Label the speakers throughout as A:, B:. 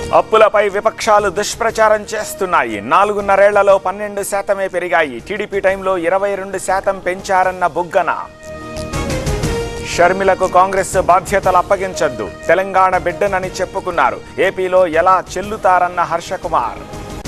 A: అప్పులపై విపక్షాలు దుష్ప్రచారం చేస్తున్నాయి నాలుగున్నరేళ్లలో పన్నెండు శాతమే పెరిగాయి టీడీపీ టైంలో ఇరవై రెండు శాతం పెంచారన్న బుగ్గన షర్మిలకు కాంగ్రెస్ బాధ్యతలు అప్పగించొద్దు తెలంగాణ బిడ్డనని చెప్పుకున్నారు ఏపీలో ఎలా చెల్లుతారన్న హర్షకుమార్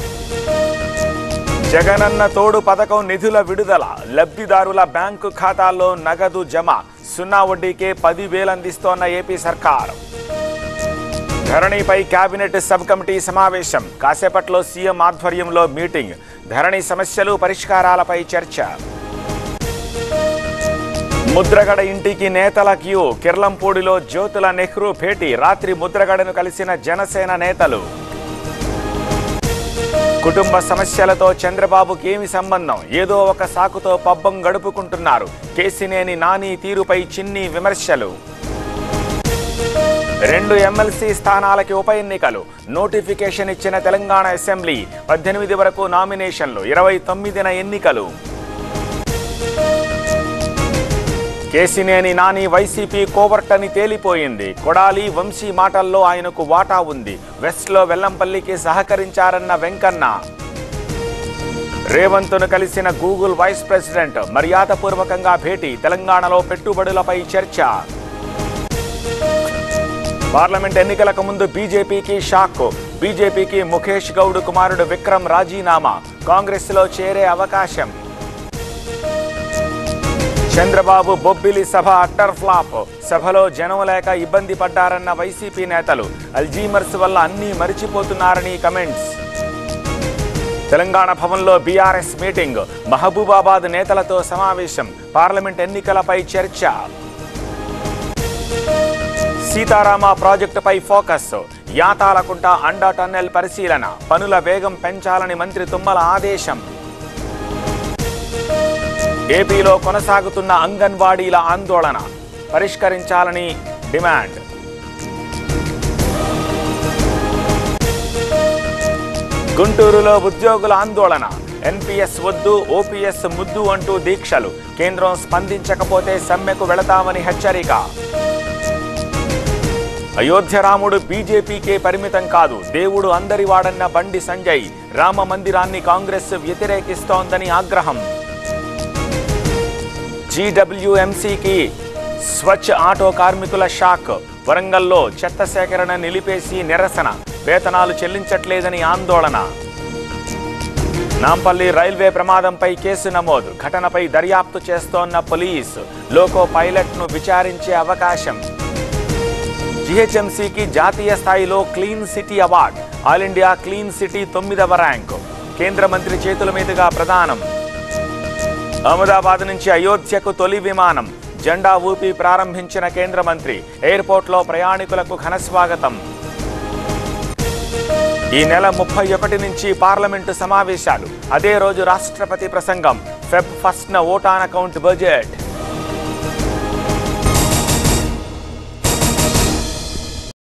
A: జగనన్న తోడు పథకం నిధుల విడుదల లబ్ధిదారుల బ్యాంకు ఖాతాల్లో నగదు జమ సున్నా వడ్డీకే పదివేలు అందిస్తోన్న ఏపీ సర్కార్ ధరణిపై కేబినెట్ సబ్ కమిటీ సమావేశం కాసేపట్లో సీఎం ఆధ్వర్యంలో మీటింగ్ ధరణి సమస్యలు పరిష్కారాలపై చర్చ ముద్రగడ ఇంటికి నేతల క్యూ కిర్లంపూడిలో జ్యోతుల నెహ్రూ భేటీ రాత్రి ముద్రగడను కలిసిన జనసేన నేతలు కుటుంబ సమస్యలతో చంద్రబాబుకి ఏమి సంబంధం ఏదో ఒక సాకుతో పబ్బం గడుపుకుంటున్నారు కేసినేని నాని తీరుపై చిన్ని విమర్శలు రెండు ఎమ్మెల్సీ స్థానాలకి ఉప ఎన్నికలు నోటిఫికేషన్ ఇచ్చిన తెలంగాణ అసెంబ్లీ పద్దెనిమిది వరకు నామినేషన్లు ఇరవై తొమ్మిదిన ఎన్నికలు కేసినేని నాని వైసీపీ కోవర్ట్ అని తేలిపోయింది కొడాలి వంశీ మాటల్లో ఆయనకు వాటా ఉంది వెస్ట్లో వెల్లంపల్లికి సహకరించారన్న వెంకన్న రేవంత్ను కలిసిన గూగుల్ వైస్ ప్రెసిడెంట్ మర్యాదపూర్వకంగా భేటీ తెలంగాణలో పెట్టుబడులపై చర్చ పార్లమెంట్ ఎన్నికలకు ముందు బీజేపీకి షాక్ బీజేపీకి ముఖేష్ గౌడ్ కుమారుడు విక్రమ్ రాజీనామా కాంగ్రెస్లో చేరే అవకాశం చంద్రబాబు బొబ్బిలి సభ అట్టర్ ఫ్లాప్ సభలో జనం లేక ఇబ్బంది పడ్డారన్న వైసీపీ నేతలు అల్జీమర్స్ వల్ల అన్నీ మరిచిపోతున్నారని కమెంట్స్ తెలంగాణ భవన్లో బీఆర్ఎస్ మీటింగ్ మహబూబాబాద్ నేతలతో సమావేశం పార్లమెంట్ ఎన్నికలపై చర్చ సీతారామ ప్రాజెక్టుపై ఫోకస్ యాతాలకుంట అండా టన్నెల్ పరిశీలన పనుల వేగం పెంచాలని మంత్రి తుమ్మల ఆదేశం ఏపీలో కొనసాగుతున్న అంగన్వాడీల ఆందోళన పరిష్కరించాలని డిమాండ్ గుంటూరులో ఉద్యోగుల ఆందోళన ఎన్పిఎస్ వద్దు ఓపీఎస్ ముద్దు అంటూ దీక్షలు కేంద్రం స్పందించకపోతే సమ్మెకు వెళతామని హెచ్చరిక అయోధ్య రాముడు బీజేపీకే పరిమితం కాదు దేవుడు అందరి వాడన్న బండి సంజయ్ రామ మందిరాన్ని కాంగ్రెస్ వ్యతిరేకిస్తోందని ఆగ్రహం జీడబ్ల్యూఎంసీకి స్వచ్ఛ ఆటో కార్మికుల షాక్ వరంగల్లో చెత్త సేకరణ నిలిపేసి నిరసన వేతనాలు చెల్లించట్లేదని ఆందోళన నాంపల్లి రైల్వే ప్రమాదంపై కేసు నమోదు ఘటనపై దర్యాప్తు చేస్తోన్న పోలీస్ లోకో పైలట్ను విచారించే అవకాశం జిహెచ్ఎంసీకి జాతీయ స్థాయిలో clean city award all India clean city తొమ్మిదవ ర్యాంకు కేంద్ర మంత్రి చేతుల మీదుగా ప్రదానం అహ్మదాబాద్ నుంచి అయోధ్యకు తొలి విమానం జెండా ఊపి ప్రారంభించిన కేంద్ర మంత్రి ఎయిర్పోర్ట్లో ప్రయాణికులకు ఘన స్వాగతం ఈ నెల ముప్పై ఒకటి నుంచి పార్లమెంటు సమావేశాలు అదే రోజు రాష్ట్రపతి ప్రసంగం ఫెబ్ ఫస్ట్ న ఓటాన్ అకౌంట్ బడ్జెట్